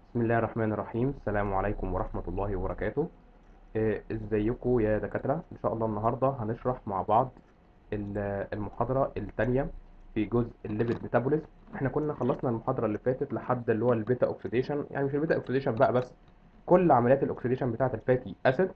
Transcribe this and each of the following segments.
بسم الله الرحمن الرحيم السلام عليكم ورحمة الله وبركاته آه، ازيكم يا دكاترة ان شاء الله النهاردة هنشرح مع بعض ال- المحاضرة الثانية في جزء الليبيد ميتابوليزم احنا كنا خلصنا المحاضرة اللي فاتت لحد اللي هو البيتا اوكسيديشن يعني مش البيتا اوكسيديشن بقى بس كل عمليات الاكسيديشن بتاعة الفاتي اسيد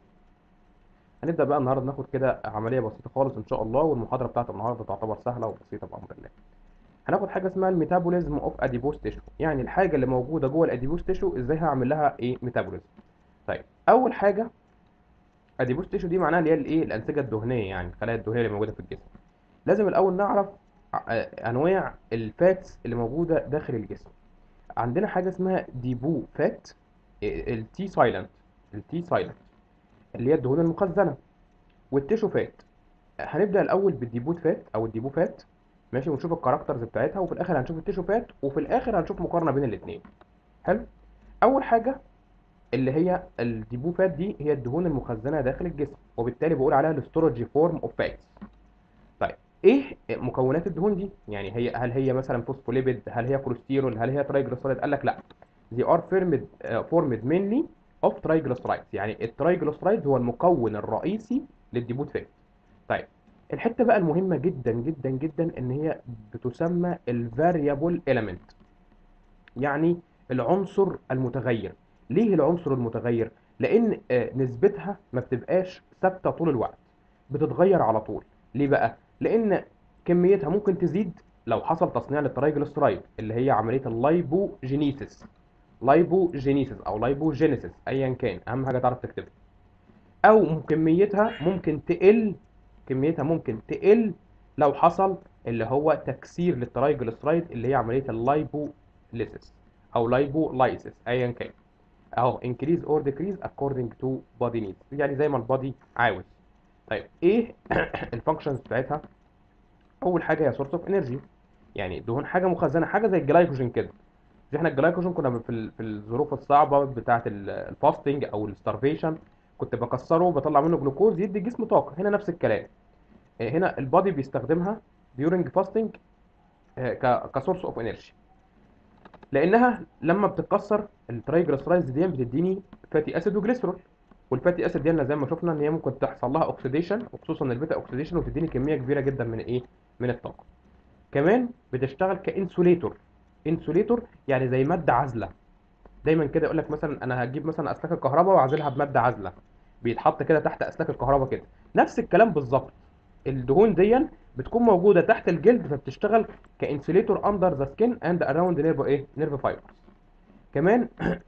هنبدأ بقى النهاردة ناخد كده عملية بسيطة خالص ان شاء الله والمحاضرة بتاعة النهاردة تعتبر سهلة وبسيطة بأمر الله هناخد حاجه اسمها الميتابوليزم اوف اديبوز تيشو يعني الحاجه اللي موجوده جوه الاديبوز تيشو ازاي هعمل لها ايه ميتابوليزم طيب اول حاجه اديبوز تيشو دي معناها اللي هي الايه الانسجه الدهنيه يعني الخلايا الدهنيه اللي موجوده في الجسم لازم الاول نعرف ع- انواع الفاتس اللي موجوده داخل الجسم عندنا حاجه اسمها ديبو فات التي سايلنت التي سايلنت اللي هي الدهون المخزنه والتيشو فات هنبدا الاول بالديبوت فات او الديبو فات ماشي ونشوف الكاركترز بتاعتها وفي الاخر هنشوف التيشو فات وفي الاخر هنشوف مقارنه بين الاثنين حلو اول حاجه اللي هي الديبو فات دي هي الدهون المخزنه داخل الجسم وبالتالي بقول عليها الاستورج فورم اوف فاتس طيب ايه مكونات الدهون دي يعني هي هل هي مثلا فوسفوليبيد هل هي كوليسترول هل هي ترايجليسيرايد قال لك لا they are formed uh, formed mainly of triglycerides يعني الترايجليسيرايد هو المكون الرئيسي للديبوت فات طيب الحته بقى المهمه جدا جدا جدا ان هي بتسمى الفاريبل element يعني العنصر المتغير ليه العنصر المتغير لان آه، نسبتها ما بتبقاش ثابته طول الوقت بتتغير على طول ليه بقى لان كميتها ممكن تزيد لو حصل تصنيع للترايجليسيرايد اللي هي عمليه اللايبوجينيسيس لايبوجينيسيس او لايبوجينيسيس ايا كان اهم حاجه تعرف تكتبها او كميتها ممكن تقل كميتها ممكن تقل لو حصل اللي هو تكسير للترايجليسيرايد اللي هي عمليه اللايبوليسيس او لايبولايسيس ايا كان اهو increase or decrease according to body needs يعني زي ما البادي عاوز طيب ايه الفانكشنز بتاعتها اول حاجه هي سورس اوف انرجي يعني الدهون حاجه مخزنه حاجه زي الجلايكوجين كده زي احنا الجلايكوجين كنا في ال- في الظروف الصعبه بتاعه الفاستنج او الستارفيشن كنت بكسره وبطلع منه جلوكوز يدي الجسم طاقه هنا نفس الكلام آه، هنا البادي بيستخدمها during fasting كسورس اوف انرجي لانها لما بتتكسر الترايجليسرايدز دي بتديني فاتي اسيد وجليسرول والفاتي اسيد دي زي ما شفنا ان هي ممكن تحصل لها اوكسيديشن وخصوصا البيتا اوكسيديشن وتديني كميه كبيره جدا من ايه من الطاقه كمان بتشتغل كانسوليتور انسوليتور يعني زي ماده عازله دايما كده يقول لك مثلا انا هجيب مثلا اسلاك الكهرباء واعزلها بماده عازله بيتحط كده تحت اسلاك الكهرباء كده نفس الكلام بالظبط الدهون دي بتكون موجوده تحت الجلد فبتشتغل كانسوليتور اندر ذا سكين اند اراوند نيرف ايه نيرف فايبرز كمان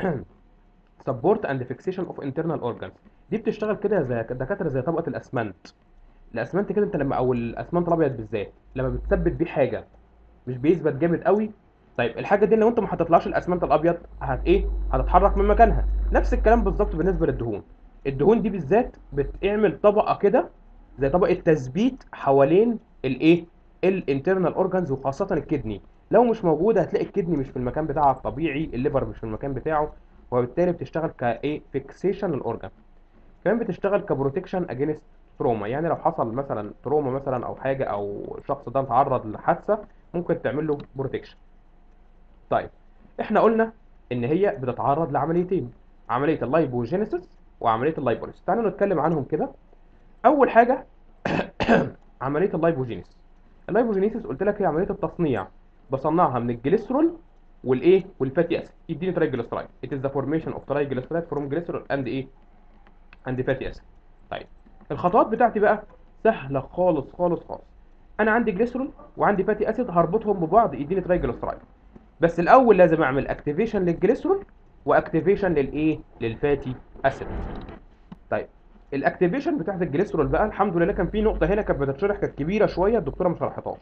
سبورت اند فيكسيشن اوف انترنال اورجانز دي بتشتغل كده زي دكاتره زي طبقه الاسمنت الاسمنت كده انت لما او الاسمنت الابيض بالذات لما بتثبت بيه حاجه مش بيثبت جامد قوي طيب الحاجه دي لو انت ما حطيتلهاش الاسمنت الابيض هت ايه هتتحرك من مكانها نفس الكلام بالظبط بالنسبه للدهون الدهون دي بالذات بتعمل طبقه كده زي طبقه تثبيت حوالين الايه الانترنال اورجانز وخاصه الكدني لو مش موجوده هتلاقي الكدني مش في المكان بتاعها الطبيعي الليفر مش في المكان بتاعه وبالتالي بتشتغل كايه فيكسيشن للاورجان كمان بتشتغل كبروتكشن اجينست تروما يعني لو حصل مثلا تروما مثلا او حاجه او الشخص ده تعرض لحادثه ممكن تعمل له بروتكشن طيب احنا قلنا ان هي بتتعرض لعمليتين عمليه اللايبوجينيسيس وعمليه اللايبوليس تعالوا نتكلم عنهم كده اول حاجه عمليه اللايبوجينيسيس اللايبوجينيسيس قلت لك هي عمليه التصنيع بصنعها من الجليسرول والايه والفاتي اسيد يديني ترايجليسرايد it is the formation of triglyceride from glycerol and ايه and fatty acid طيب الخطوات بتاعتي بقى سهله خالص خالص خالص انا عندي جليسرول وعندي فاتي اسيد هربطهم ببعض يديني ترايجليسرايد بس الاول لازم اعمل اكتيفيشن للجليسرول واكتيفيشن للايه للفاتي اسيد طيب الاكتيفيشن بتاعت الجليسرول بقى الحمد لله كان في نقطه هنا كانت بتتشرح كانت كبيره شويه الدكتوره ما شرحتهاش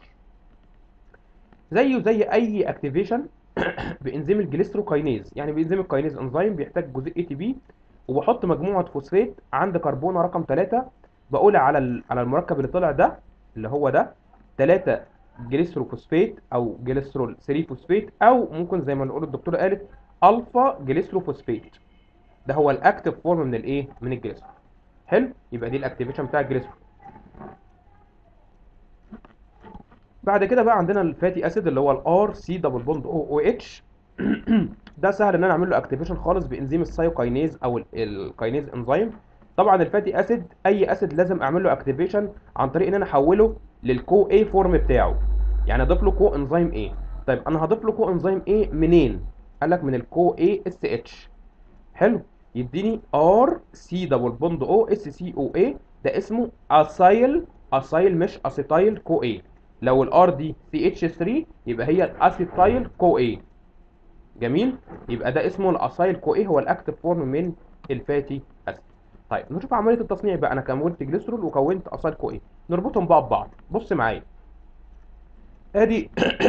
زيه زي اي اكتيفيشن بانزيم الجليستروكاينيز يعني بانزيم الكاينيز انزيم بيحتاج جزيء اي تي بي وبحط مجموعه فوسفات عند كربونه رقم 3 بقول على ال- على المركب اللي طلع ده اللي هو ده 3 جليستروفوسفات او جليسترول 3 فوسفات او ممكن زي ما نقول الدكتوره قالت الفا جليستروفوسفات ده هو الاكتيف فورم من الايه من الجليسترول حلو يبقى دي الاكتيفيشن بتاع الجليسترول بعد كده بقى عندنا الفاتي اسيد اللي هو الار سي دبل بوند او او اتش ده سهل ان انا اعمل له اكتيفيشن خالص بانزيم السايوكاينيز او ال- الكاينيز انزيم طبعا الفاتي اسيد اي اسيد لازم اعمل له اكتيفيشن عن طريق ان انا احوله للكو اي فورم بتاعه يعني اضيف له كو انزيم ايه طيب انا هضيف له كو انزيم ايه منين قال لك من الكو اي اس اتش حلو يديني ار سي دبل بوند او اس سي او اي ده اسمه اسايل اسايل مش اسيتايل كو اي لو الار دي سي اتش 3 يبقى هي الاسيتايل كو اي جميل يبقى ده اسمه الاسايل كو اي هو الاكتف فورم من الفاتي اسيد طيب نشوف عمليه التصنيع بقى انا كونت جليسرول وكونت اسايل كو اي نربطهم بقى ببعض بص معايا ادي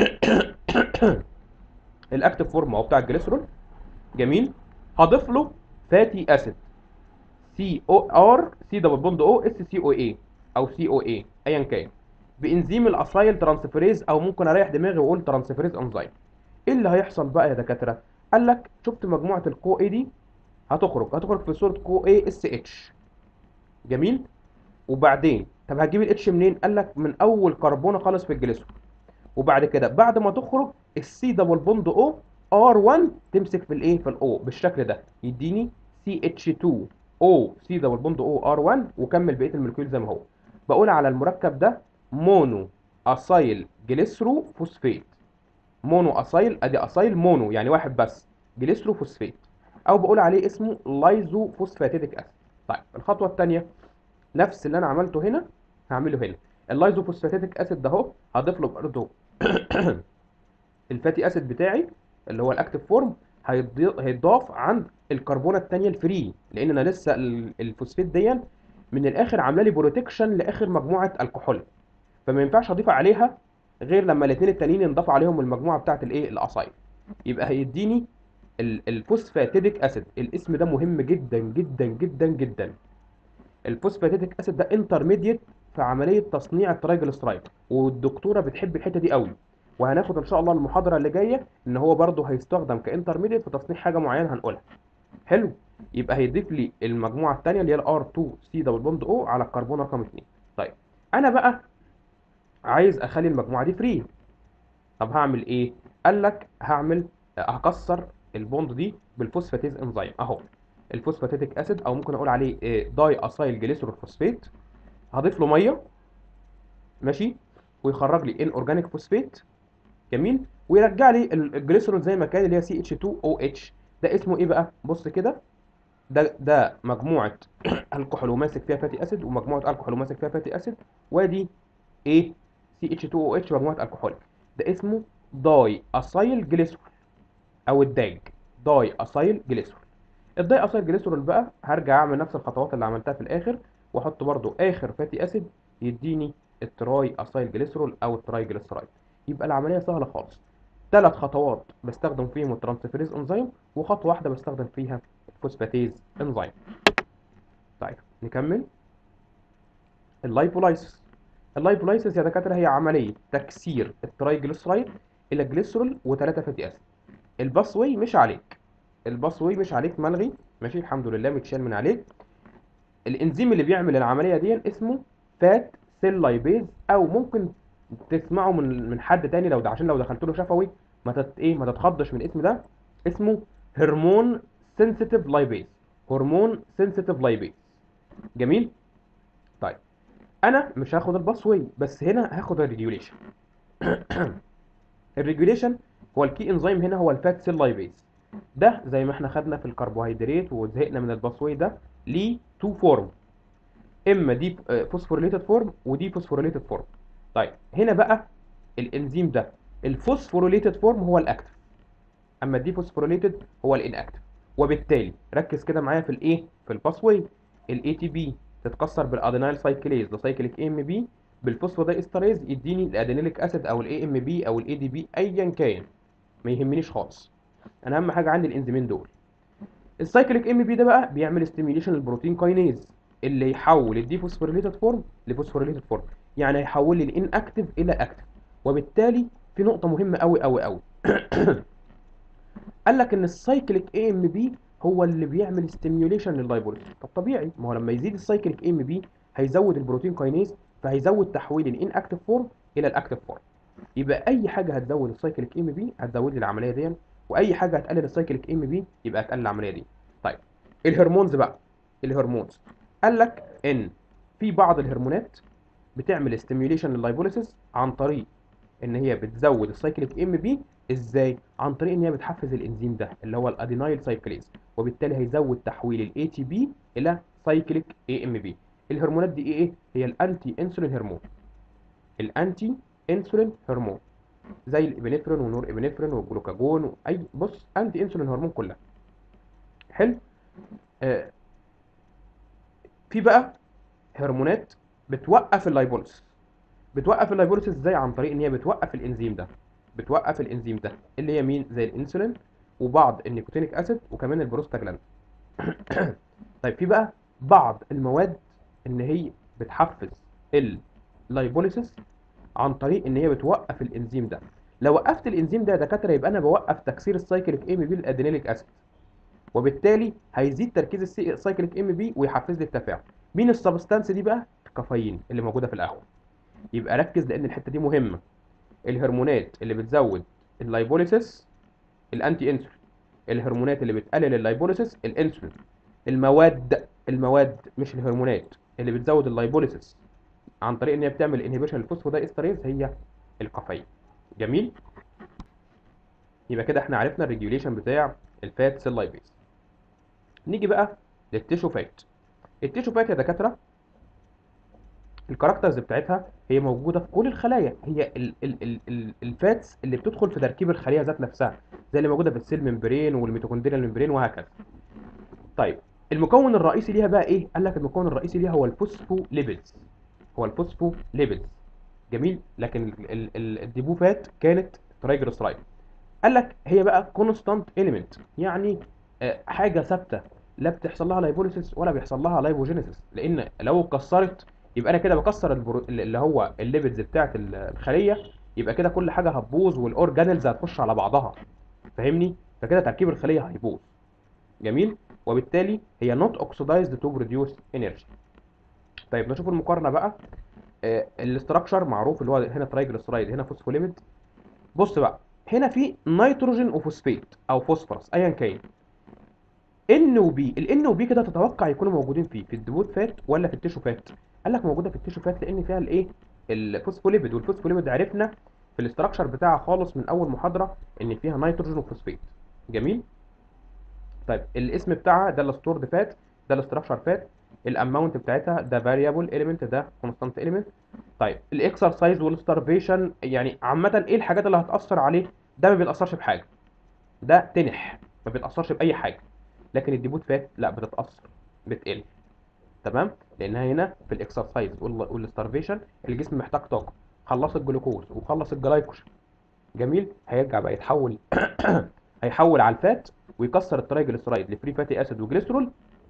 الاكتف فورم اهو بتاع الجليسرول جميل هضيف له فاتي اسيد سي او ار سي دبل بوند او اس سي او اي او سي او اي ايا كان بانزيم الاسايل ترانسفيريز او ممكن اريح دماغي واقول ترانسفيريز انزيم ايه اللي هيحصل بقى يا دكاتره قال لك شفت مجموعه الكو اي دي هتخرج هتخرج في صوره كو اي اس اتش جميل وبعدين طب هتجيب الاتش منين قال لك من اول كربونه خالص في الجليسرول وبعد كده بعد ما تخرج السي دبل بوند او ار 1 تمسك في الايه في الاو بالشكل ده يديني سي اتش 2 او سي دبل بوند او ار 1 وكمل بقيه المولكيول زي ما هو بقول على المركب ده مونو اسايل جليسرو فوسفيت مونو اسايل ادي اسايل مونو يعني واحد بس جليسرو فوسفيت او بقول عليه اسمه لايزو فوسفاتيديك اسيد طيب الخطوه الثانيه نفس اللي انا عملته هنا هعمله هنا اللايزو فوسفاتيديك اسيد ده اهو هضيف له برضه الفاتي اسيد بتاعي اللي هو الاكتيف فورم هيضي- هيتضاف عند الكربونه الثانيه الفري لان انا لسه ال- الفوسفيت دي من الاخر عامله لي بروتكشن لاخر مجموعه الكحول فما ينفعش اضيف عليها غير لما الاثنين التانيين ينضاف عليهم المجموعه بتاعه الايه الاصايل يبقى هيديني ال- الفوسفاتيديك اسيد الاسم ده مهم جدا جدا جدا جدا الفوسفاتيديك اسيد ده انترميديت في عمليه تصنيع الترايجليسرايد والدكتوره بتحب الحته دي قوي وهناخد ان شاء الله المحاضره اللي جايه ان هو برضه هيستخدم كانترميديت في تصنيع حاجه معينه هنقولها حلو يبقى هيضيف لي المجموعه الثانيه اللي هي الار 2 سي دبل بوند او على الكربون رقم 2 طيب انا بقى عايز اخلي المجموعه دي فري طب هعمل ايه قال لك هعمل هكسر البوند دي بالفوسفاتيز انزيم اهو الفوسفاتيديك اسيد او ممكن اقول عليه إيه، داي اسايل جليسرول فوسفات هضيف له ميه ماشي ويخرج لي ان اورجانيك فوسفات جميل ويرجع لي ال- الجليسرول زي ما كان اللي هي سي اتش 2 او اتش ده اسمه ايه بقى بص كده ده ده مجموعه الكحول وماسك فيها فاتي اسيد ومجموعه الكحول وماسك فيها فاتي اسيد وادي ايه سي اتش 2 او اتش مجموعه الكحول ده اسمه داي اسايل جليسرول او الداج داي اسايل جليسرول الداي اسايل جليسرول بقى هرجع اعمل نفس الخطوات اللي عملتها في الاخر واحط برضو اخر فاتي اسيد يديني التراي اسايل جليسرول او التراي جليسرايد يبقى العمليه سهله خالص ثلاث خطوات بستخدم فيهم الترانسفيريز انزيم وخطوه واحده بستخدم فيها الفوسفاتيز انزيم طيب نكمل اللايبولايسيس اللايبولايسيس يا دكاتره هي عمليه تكسير الترايجليسرايد الى جليسرول وثلاثه فاتي اسيد الباسوي مش عليك الباسوي مش عليك ملغي ماشي الحمد لله متشال من عليك الانزيم اللي بيعمل العمليه دي اسمه فات سيل لايبيز او ممكن تسمعه من من حد تاني لو ده عشان لو دخلت له شفوي ما تت ايه ما تتخضش من الاسم ده اسمه هرمون سنسيتيف لايبيز هرمون سنسيتيف لايبيز جميل طيب انا مش هاخد الباسوي بس هنا هاخد الريجوليشن الريجوليشن هو الكي انزيم هنا هو الفات سيل لايبيز ده زي ما احنا خدنا في الكربوهيدرات وزهقنا من الباسوي ده ليه تو فورم اما دي فوسفوريليتد فورم ودي فوسفوريليتد فورم طيب هنا بقى الانزيم ده الفوسفوريليتد فورم هو الاكتف اما الدي فوسفوريليتد هو الاناكتف وبالتالي ركز كده معايا في الايه في الباسوي الاي تي بي تتكسر بالادينايل سايكليز لسايكليك اي ام بي بالفوسفودايستريز يديني الادينيليك اسيد او الاي ام بي او الاي دي بي ايا كان ما يهمنيش خالص انا اهم حاجه عندي الانزيمين دول السايكليك ام بي ده بقى بيعمل ستيميوليشن للبروتين كاينيز اللي يحول الدي فوسفوريليتد فورم لفوسفوريليتد فورم يعني هيحول لي الان اكتف الى اكتف وبالتالي في نقطه مهمه قوي قوي قوي قال لك ان السايكليك اي ام بي هو اللي بيعمل ستيميوليشن لللايبوليز طب طبيعي ما هو لما يزيد السايكليك اي ام بي هيزود البروتين كاينيز فهيزود تحويل الان اكتف فورم الى الاكتف فورم يبقى اي حاجه هتزود السايكليك ام بي هتزود لي العمليه دي واي حاجه هتقلل السايكليك ام بي يبقى هتقلل العمليه دي طيب الهرمونز بقى الهرمونز قال لك ان في بعض الهرمونات بتعمل ستيميوليشن لللايبوليسيس عن طريق ان هي بتزود السايكليك ام بي ازاي عن طريق ان هي بتحفز الانزيم ده اللي هو الادينايل سايكليز وبالتالي هيزود تحويل الاي تي بي الى سايكليك اي ام بي الهرمونات دي ايه ايه هي الانتي انسولين هرمون الانتي انسولين هرمون زي الابنفرين ونور ابنفرين والجلوكاجون واي بص انتي انسولين هرمون كلها حلو آه في بقى هرمونات بتوقف اللايبوليسيس بتوقف اللايبوليسيس ازاي عن طريق ان هي بتوقف الانزيم ده بتوقف الانزيم ده اللي هي مين زي الانسولين وبعض النيكوتينيك اسيد وكمان البروستاجلاند طيب في بقى بعض المواد ان هي بتحفز اللايبوليسيس عن طريق ان هي بتوقف الانزيم ده لو وقفت الانزيم ده يا دكاتره يبقى انا بوقف تكسير السايكليك ام بي للادينيليك اسيد وبالتالي هيزيد تركيز السايكليك ام بي ويحفز لي التفاعل مين السبستانس دي بقى الكافيين اللي موجوده في القهوه يبقى ركز لان الحته دي مهمه الهرمونات اللي بتزود اللايبوليسيس الانتي انسولين الهرمونات اللي بتقلل اللايبوليسيس الانسولين المواد المواد مش الهرمونات اللي بتزود اللايبوليسيس عن طريق ان هي بتعمل انهبيشن للفوسفودايستريز هي الكافيين جميل يبقى كده احنا عرفنا الريجوليشن بتاع الفات سيل لايبيز نيجي بقى للتيشو فات التيشو فات يا دكاتره الكاركترز بتاعتها هي موجوده في كل الخلايا هي ال ال ال ال الفاتس اللي بتدخل في تركيب الخليه ذات نفسها زي اللي موجوده في السيل ممبرين والميتوكوندريال ممبرين وهكذا طيب المكون الرئيسي ليها بقى ايه قال لك المكون الرئيسي ليها هو الفوسفوليبيدز هو الفوسفوليبيدز جميل لكن ال ال ال الديبوفات كانت ترايجليسرايد قال لك هي بقى كونستانت اليمنت يعني آه، حاجه ثابته لا بتحصل لها لايبوليسيس ولا بيحصل لها لايبوجينيسيس لان لو اتكسرت يبقى انا كده بكسر البرو... اللي هو الليبيدز بتاعت الخليه يبقى كده كل حاجه هتبوظ والاورجانيلز هتخش على بعضها فاهمني فكده تركيب الخليه هيبوظ جميل وبالتالي هي not oxidized to produce energy طيب نشوف المقارنه بقى آه الاستراكشر معروف اللي هو هنا ترايجليسرايد هنا فوسفوليبيد بص بقى هنا في نيتروجين وفوسفيت او فوسفورس ايا كان ان وبي الان وبي كده تتوقع يكونوا موجودين فيه في الدبوت فات ولا في التيشو فات قال لك موجوده في التيشو فات لان فيها الايه الفوسفوليبيد والفوسفوليبيد عرفنا في الاستراكشر بتاعها خالص من اول محاضره ان فيها نيتروجين وفوسفيت جميل طيب الاسم بتاعها ده الستورد فات ده الاستراكشر فات الاماونت بتاعتها ده فاريبل اليمنت ده كونستانت اليمنت طيب الاكسرسايز والستارفيشن يعني عامه ايه الحاجات اللي هتاثر عليه ده ما بيتاثرش بحاجه ده تنح ما بيتاثرش باي حاجه لكن الديبوت فات لا بتتاثر بتقل تمام لانها هنا في الاكسرسايز والستارفيشن الجسم محتاج طاقه خلص الجلوكوز وخلص الجلايكوجين جميل هيرجع بقى يتحول هيحول على الفات ويكسر الترايجليسرايد لفري فاتي اسيد وجليسرول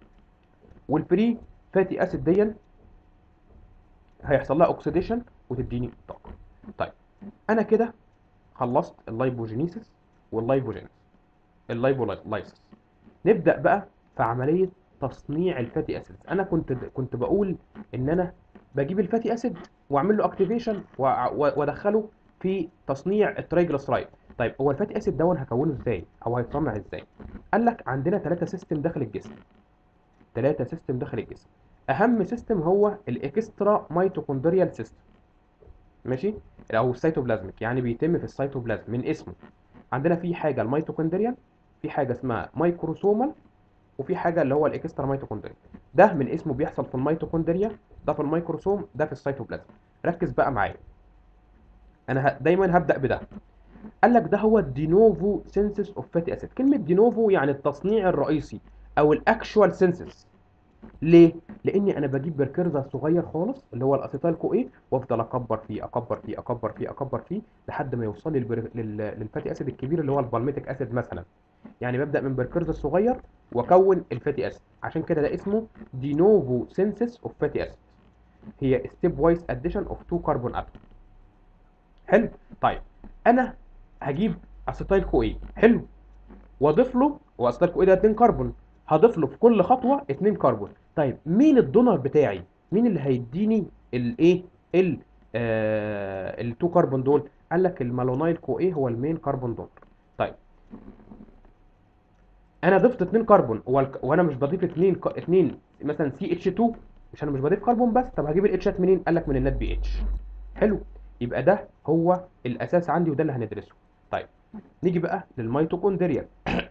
والفري فاتي اسيد دي هيحصل لها اوكسيديشن وتديني طاقه طيب انا كده خلصت اللايبوجينيسيس واللايبوجينيس اللايبولايسيس نبدا بقى في عمليه تصنيع الفاتي اسيد انا كنت كنت بقول ان انا بجيب الفاتي اسيد واعمل له اكتيفيشن وادخله في تصنيع الترايجليسرايد طيب هو الفاتي اسيد ده هكونه ازاي او هيتصنع ازاي قال لك عندنا ثلاثه سيستم داخل الجسم ثلاثه سيستم داخل الجسم اهم سيستم هو الاكسترا ميتوكوندريال سيستم ماشي او السيتوبلازميك يعني بيتم في السيتوبلازم من اسمه عندنا في حاجه الميتوكوندريال في حاجه اسمها مايكروسومال وفي حاجه اللي هو الاكسترا ميتوكوندريا ده من اسمه بيحصل في الميتوكوندريا ده في الميكروسوم ده في السيتوبلازم ركز بقى معايا انا ه... دايما هبدا بده قال لك ده هو الدينوفو سينسس اوف فاتي اسيد كلمه دينوفو يعني التصنيع الرئيسي او الاكشوال سينسس ليه لاني انا بجيب بركرزه صغير خالص اللي هو الاسيتال كو ايه وافضل اكبر فيه اكبر فيه اكبر فيه اكبر فيه لحد ما يوصل لي البر... لل... للفاتي اسيد الكبير اللي هو البالميتيك اسيد مثلا يعني ببدا من بركرز الصغير واكون الفاتي اسيد عشان كده ده اسمه دينوفو سينسس اوف فاتي اسيد هي ستيب وايز اديشن اوف تو كربون اتوم حلو طيب انا هجيب اسيتايل كو ايه حلو واضيف له واسيتايل كو ايه ده 2 كربون هضيف له في كل خطوه 2 كربون طيب مين الدونر بتاعي مين اللي هيديني الايه ال آه ال2 كربون دول قال لك المالونايل كو ايه هو المين كربون دونر طيب انا ضفت اتنين كربون هو الك- وانا مش بضيف اتنين ك... اتنين مثلا سي اتش 2 مش انا مش بضيف كربون بس طب هجيب الاتشات منين قال لك من النات بي اتش حلو يبقى ده هو الاساس عندي وده اللي هندرسه طيب نيجي بقى للميتوكوندريا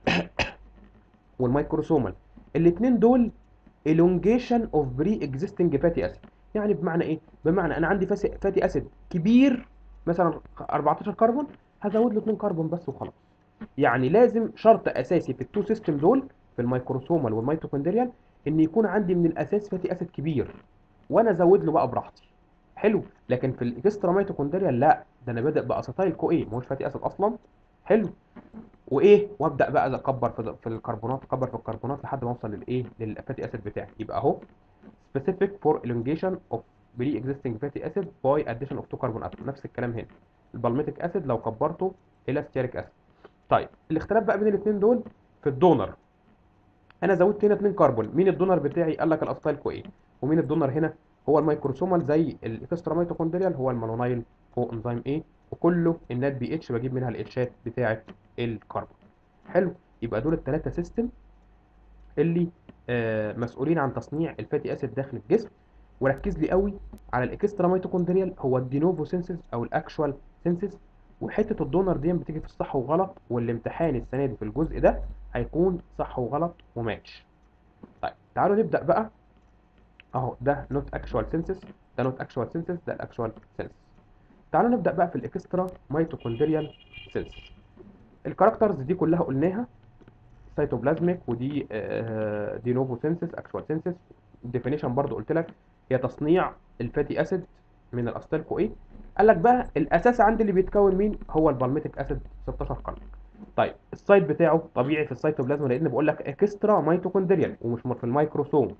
والميكروسومال الاثنين دول elongation of pre-existing fatty acid يعني بمعنى ايه بمعنى انا عندي فاتي اسيد كبير مثلا 14 كربون هزود له 2 كربون بس وخلاص يعني لازم شرط اساسي في التو سيستم دول في الميكروسومال والميتوكوندريال ان يكون عندي من الاساس فاتي اسيد كبير وانا ازود له بقى براحتي حلو لكن في الاكسترا ميتوكوندريال لا ده انا بادئ باسيتايل كو ايه ما هوش فاتي اسيد اصلا حلو وايه وابدا بقى اكبر في في الكربونات اكبر في الكربونات لحد ما اوصل للايه للفاتي اسيد بتاعي يبقى اهو specific for elongation of pre-existing fatty acid by addition of two carbon atom نفس الكلام هنا البالميتيك اسيد لو كبرته الى ستيريك اسيد طيب الاختلاف بقى بين الاثنين دول في الدونر انا زودت هنا 2 كربون مين الدونر بتاعي قال لك الاسيتايل كو ايه ومين الدونر هنا هو الميكروسومال زي الاكسترا ميتوكوندريال هو المالونايل كو انزيم ايه وكله النات بي اتش بجيب منها الاتشات بتاعه الكربون حلو يبقى دول الثلاثه سيستم اللي آه مسؤولين عن تصنيع الفاتي اسيد داخل الجسم وركز لي قوي على الاكسترا ميتوكوندريال هو الدينوفو سينسز او الاكشوال سينسز وحته الدونر دي بتيجي في الصح وغلط والامتحان السنه دي في الجزء ده هيكون صح وغلط وماتش طيب تعالوا نبدا بقى اهو ده نوت اكشوال سينسز ده نوت اكشوال سينسز ده الاكشوال سينسز تعالوا نبدا بقى في الاكسترا ميتوكوندريال سيلز الكاركترز دي كلها قلناها سيتوبلازميك ودي آه دي نوفو سينسس اكشوال سينسس الديفينيشن برضو قلت لك هي تصنيع الفاتي اسيد من الاسيتيل كو ايه قال لك بقى الاساس عندي اللي بيتكون مين هو البالميتيك اسيد 16 قرن طيب السايت بتاعه طبيعي في السيتوبلازم لان بقول لك اكسترا ميتوكوندريال ومش في الميكروسوم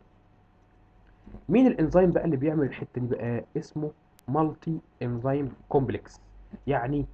مين الانزيم بقى اللي بيعمل الحته دي بقى اسمه مالتي انزيم كومبلكس يعني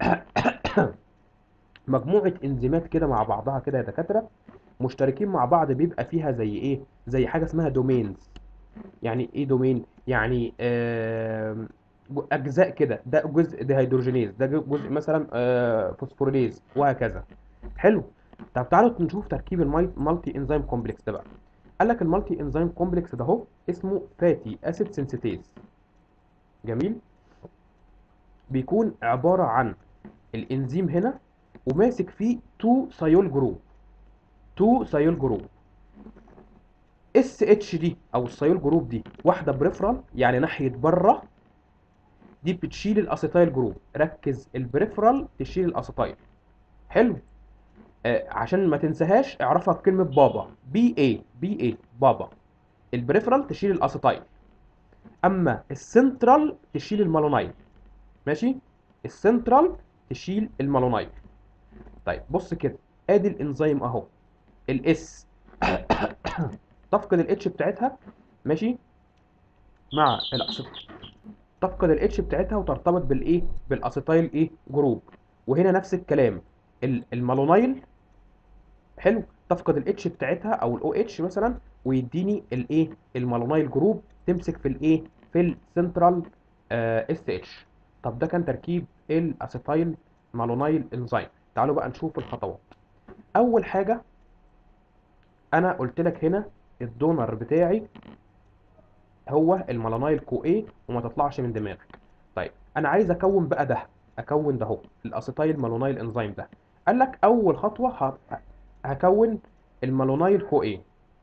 مجموعه انزيمات كده مع بعضها كده يا دكاتره مشتركين مع بعض بيبقى فيها زي ايه زي حاجه اسمها دومينز يعني ايه دومين يعني آه اجزاء كده ده جزء ديهيدروجينيز ده جزء مثلا آه فوسفوريليز وهكذا حلو طب تعالوا نشوف تركيب المالتي انزيم كومبلكس ده بقى قال لك المالتي انزيم كومبلكس ده اهو اسمه فاتي اسيد سينثيتيز جميل بيكون عباره عن الانزيم هنا وماسك فيه 2 سايول جروب 2 سايول جروب اس اتش دي او السايول جروب دي واحده بريفرال يعني ناحيه بره دي بتشيل الاسيتايل جروب ركز البريفرال تشيل الاسيتايل حلو آه عشان ما تنساهاش اعرفها بكلمه بابا بي اي بي اي بابا البريفرال تشيل الاسيتايل اما السنترال تشيل المالونايل ماشي السنترال تشيل المالونايل طيب بص كده ادي الانزيم اهو الاس تفقد الاتش بتاعتها ماشي مع الاسيتايل تفقد الاتش بتاعتها وترتبط بالايه بالاسيتايل ايه جروب وهنا نفس الكلام المالونايل حلو تفقد الاتش بتاعتها او الاو اتش مثلا ويديني الايه المالونايل جروب تمسك في الايه في السنترال اس اتش طب ده كان تركيب الاسيتايل مالونايل انزيم تعالوا بقى نشوف الخطوات اول حاجه انا قلت لك هنا الدونر بتاعي هو المالونايل كو ايه وما تطلعش من دماغك طيب انا عايز اكون بقى ده اكون ده اهو الاسيتايل مالونايل انزيم ده قال لك اول خطوه هكون المالونايل كو ايه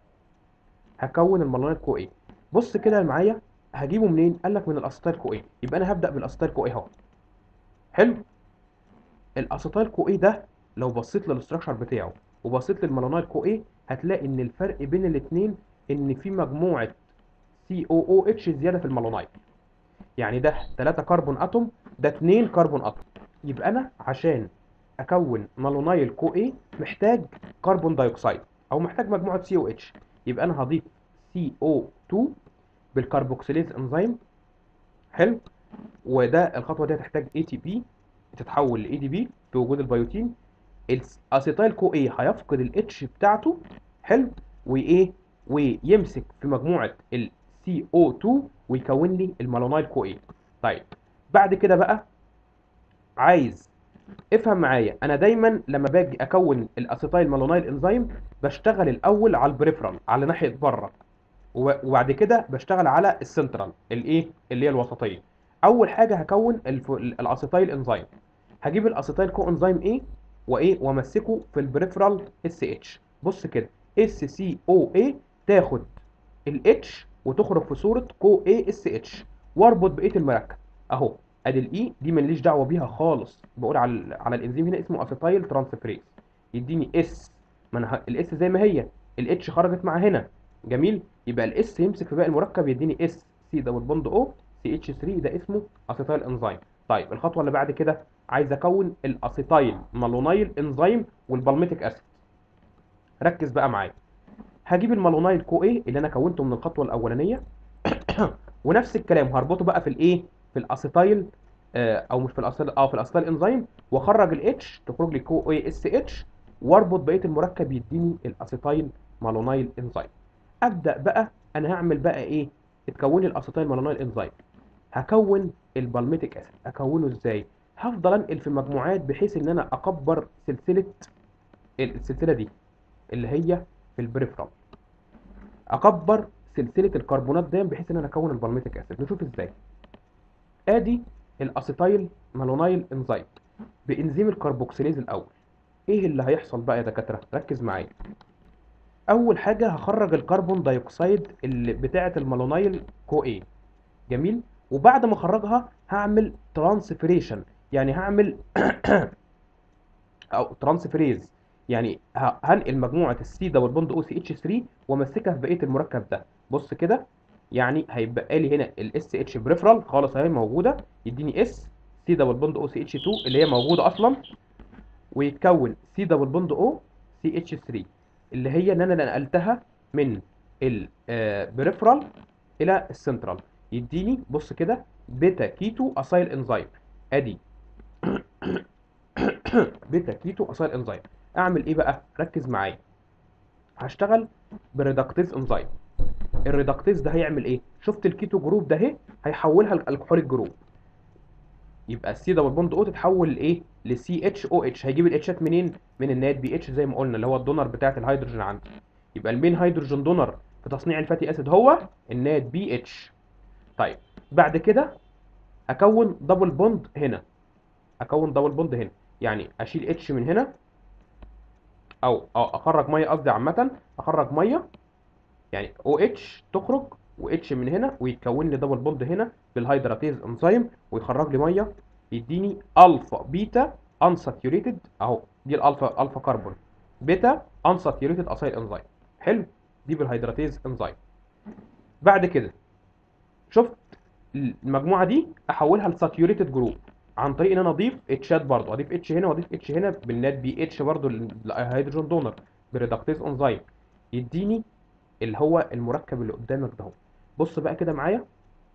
هكون المالونايل كو ايه بص كده معايا هجيبه منين قال لك من الاسيتايل كو ايه يبقى انا هبدا بالاسيتايل كو ايه اهو حلو الاسيتايل كو ايه ده لو بصيت للاستراكشر بتاعه وبصيت للمالونايل كو ايه هتلاقي ان الفرق بين الاثنين ان في مجموعه سي او او اتش زياده في المالونايل يعني ده 3 كربون اتوم ده 2 كربون اتوم يبقى انا عشان اكون مالونايل كو ايه محتاج كربون دايوكسيد او محتاج مجموعه سي او اتش يبقى انا هضيف سي او 2 بالكربوكسيليز انزيم حلو وده الخطوه دي هتحتاج اي تي بي تتحول لاي دي بي في وجود البيوتين الاسيتايل كو ايه هيفقد الاتش بتاعته حلو وايه ويمسك في مجموعه ال CO2 ويكون لي المالونايل كو ايه طيب بعد كده بقى عايز افهم معايا انا دايما لما باجي اكون الاسيتايل مالونايل انزيم بشتغل الاول على البريفرال على ناحيه بره و- وبعد كده بشتغل على السنترال الايه اللي هي الوسطيه اول حاجه هكون الف... الاسيتايل انزيم هجيب الاسيتايل كو انزيم ايه وايه وامسكه في البريفرال اس اتش بص كده اس سي او اي تاخد الاتش وتخرج في صوره كو اي اس اتش واربط بقيه المركب اهو ادي الاي دي ماليش دعوه بيها خالص بقول على ال- على الانزيم هنا اسمه اسيتايل ترانسفيريز يديني اس ما انا الاس زي ما هي الاتش خرجت مع هنا جميل يبقى الاس يمسك في باقي المركب يديني اس سي دبل بوند او سي اتش 3 ده اسمه اسيتايل انزيم طيب الخطوه اللي بعد كده عايز اكون الاسيتايل مالونايل انزيم والبالميتيك اسيد ركز بقى معايا هجيب المالونايل كو ايه اللي انا كونته من الخطوه الاولانيه ونفس الكلام هربطه بقى في الايه في الاسيتايل آه، او مش في الاسيتايل اه في الاسيتايل انزيم واخرج الاتش تخرج لي كو اي اس اتش واربط بقيه المركب يديني الاسيتايل مالونايل انزيم ابدا بقى انا هعمل بقى ايه اتكون لي الاسيتايل مالونايل انزيم هكون البالميتيك اسيد اكونه ازاي هفضل انقل في مجموعات بحيث ان انا اكبر سلسله السلسله دي اللي هي في البريفرال اكبر سلسله الكربونات دي بحيث ان انا اكون البالميتيك اسيد نشوف ازاي ادي الاسيتايل مالونايل انزيم بانزيم الكربوكسيليز الاول ايه اللي هيحصل بقى يا دكاتره ركز معايا اول حاجه هخرج الكربون دايوكسيد اللي بتاعه المالونايل كو ايه جميل وبعد ما اخرجها هعمل ترانسفيريشن يعني هعمل او ترانسفيريز يعني ه- هنقل مجموعه السي دبل بوند او سي اتش 3 وامسكها في بقيه المركب ده بص كده يعني هيبقى لي هنا الاس اتش بريفرال خالص اهي موجوده يديني اس سي دبل بوند او سي اتش 2 اللي هي موجوده اصلا ويتكون سي دبل بوند او سي اتش 3 اللي هي ان انا نقلتها من البريفرال الى السنترال يديني بص كده بيتا كيتو اسايل انزيم ادي بيتا كيتو اسايل انزيم اعمل ايه بقى ركز معايا هشتغل بريدكتيز انزيم الريدكتيز ده هيعمل ايه شفت الكيتو جروب ده اهي هيحولها لالكحوليك جروب يبقى السي دبل بوند او تتحول لايه لسي اتش او اتش هيجيب الاتشات منين من النات بي اتش زي ما قلنا اللي هو الدونر بتاعه الهيدروجين عندي يبقى المين هيدروجين دونر في تصنيع الفاتي اسيد هو النات بي اتش طيب بعد كده اكون دبل بوند هنا اكون دبل بوند هنا يعني اشيل اتش من هنا او او اخرج ميه قصدي عامه اخرج ميه يعني او اتش تخرج واتش من هنا ويتكون لي دبل بوند هنا بالهيدراتيز انزيم ويخرج لي ميه يديني الفا بيتا انساتيوريتد اهو دي الالفا الفا كربون بيتا انساتيوريتد اسايل انزيم حلو دي بالهيدراتيز انزيم بعد كده شفت المجموعه دي احولها لساتيوريتد جروب عن طريق ان انا اضيف اتشات برضو اضيف اتش هنا واضيف اتش هنا بالنات بي اتش برضو الهيدروجين دونر بريدكتيز انزيم يديني اللي هو المركب اللي قدامك ده اهو بص بقى كده معايا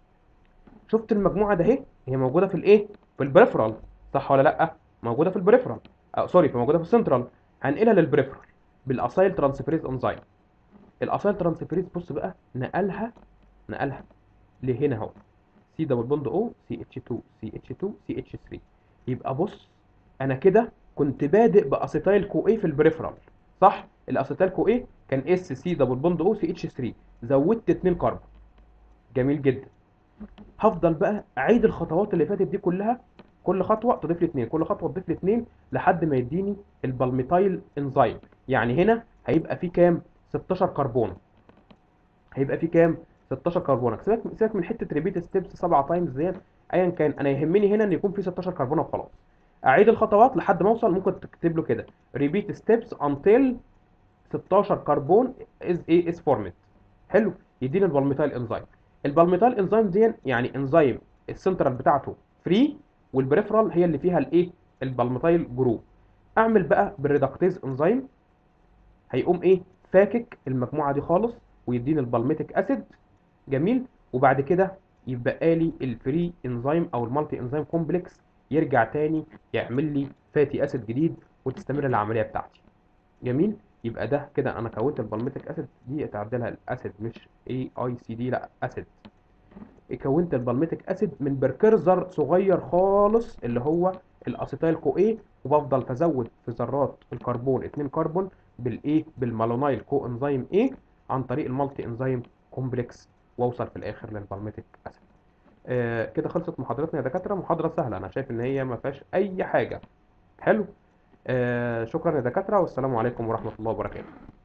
شفت المجموعه ده اهي هي موجوده في الايه في البريفرال صح ولا لا موجوده في البريفرال أه سوري موجوده في السنترال هنقلها للبريفرال بالاسايل ترانسفيريز انزيم الاسايل ترانسفيريز بص بقى نقلها نقلها لهنا اهو سي دبل بوند او سي اتش 2 سي اتش 2 سي اتش 3 يبقى بص انا كده كنت بادئ باسيتايل كو اي في البريفرال صح الاسيتايل كو اي كان اس سي دبل بوند او سي اتش 3 زودت 2 كربون جميل جدا هفضل بقى اعيد الخطوات اللي فاتت دي كلها كل خطوه تضيف لي 2 كل خطوه تضيف لي 2 لحد ما يديني البالميتايل انزيم يعني هنا هيبقى في كام 16 كربون هيبقى في كام 16 كربونه سيبك سيبك من حته ريبيت ستيبس 7 تايمز ديت ايا كان انا يهمني هنا ان يكون في 16 كربونه وخلاص اعيد الخطوات لحد ما اوصل ممكن تكتب له كده ريبيت ستيبس until 16 كربون از ايه از فورمد حلو يديني البالميتايل انزيم البالميتايل انزيم دي يعني انزيم السنترال بتاعته فري والبريفرال هي اللي فيها الايه البالميتايل جروب اعمل بقى بالريدكتيز انزيم هيقوم ايه فاكك المجموعه دي خالص ويديني البالميتيك اسيد جميل وبعد كده يبقى لي الفري انزيم او المالتي انزيم كومبلكس يرجع تاني يعمل لي فاتي اسيد جديد وتستمر العمليه بتاعتي جميل يبقى ده كده انا كونت البالميتيك اسيد دي اتعدلها الاسيد مش اي اي سي دي لا اسيد كونت البالميتيك اسيد من بركرزر صغير خالص اللي هو الاسيتايل كو ايه وبفضل ازود في ذرات الكربون 2 كربون بالايه بالمالونايل كو انزيم ايه عن طريق المالتي انزيم كومبلكس واوصل في الاخر للبالميتيك اسيد آه كده خلصت محاضرتنا يا دكاتره محاضره سهله انا شايف ان هي ما فيهاش اي حاجه حلو آه شكرا يا دكاتره والسلام عليكم ورحمه الله وبركاته